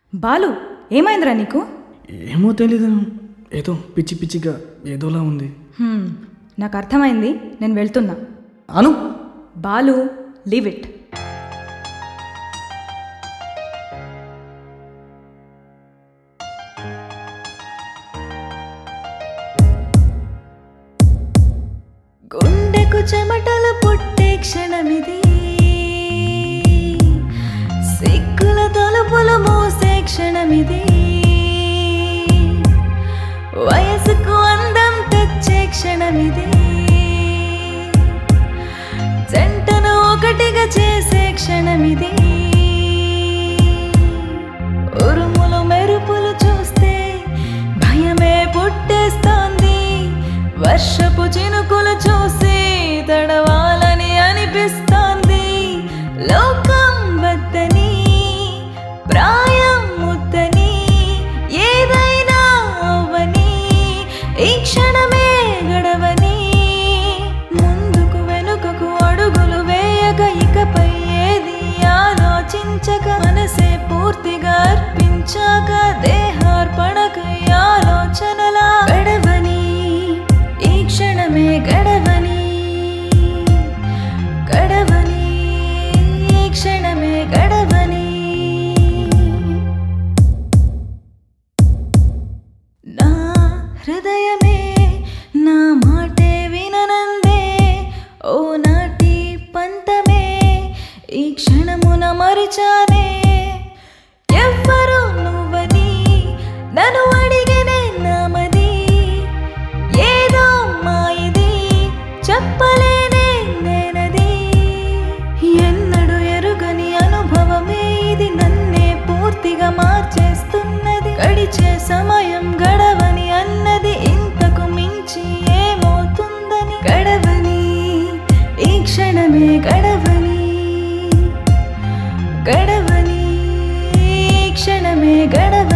బాలు ఏమైందిరా నీకు ఏమో తెలీదు ఏదో పిచ్చి పిచ్చిగా ఏదోలా ఉంది హ్మ్, నాకు అర్థమైంది నేను వెళ్తున్నా అను బాలు లీవ్ ఇట్ గుండెకు చెమటలు పుట్టే క్షణమిది సిగ్గుల తలుపులు మూసే క్షణమిది వయసుకు అందం తెచ్చే క్షణమిది జంటను ఒకటిగా చేసే క్షణమిది ఉరుములు మెరుపులు చూస్తే భయమే పుట్టేస్తోంది వర్షపు చినుకులు చూసి తడవాలని అనిపిస్తోంది లోకం వద్దని ప్రాయం ముద్దని ఏదైనా అవ్వని ఈ క్షణమే గడవని ముందుకు వెనుకకు అడుగులు వేయక ఇకపై ఏది ఆలోచించక మనసే పూర్తిగా అర్పించాక దేహార్పణకై ఆలోచనలా గడవని ఈ క్షణమే గడవని గడవని ఈ క్షణమే గడవని నా హృదయమే నా మాటే విననందే ఓ నాటి పంతమే ఈ క్షణమున మరిచానే ఎవ్వరు నువ్వని నన్ను అడిగినే నామది ఏదో మాయది చెప్పలేనే నేనది ఎన్నడు ఎరుగని అనుభవమే ఇది నన్నే పూర్తిగా మార్చేస్తున్నది గడిచే సమయం గడవని అన్నది ఇంతకు మించి ఏమవుతుందని గడవని ఈ క్షణమే గడవని గడవని ఈ క్షణమే గడవని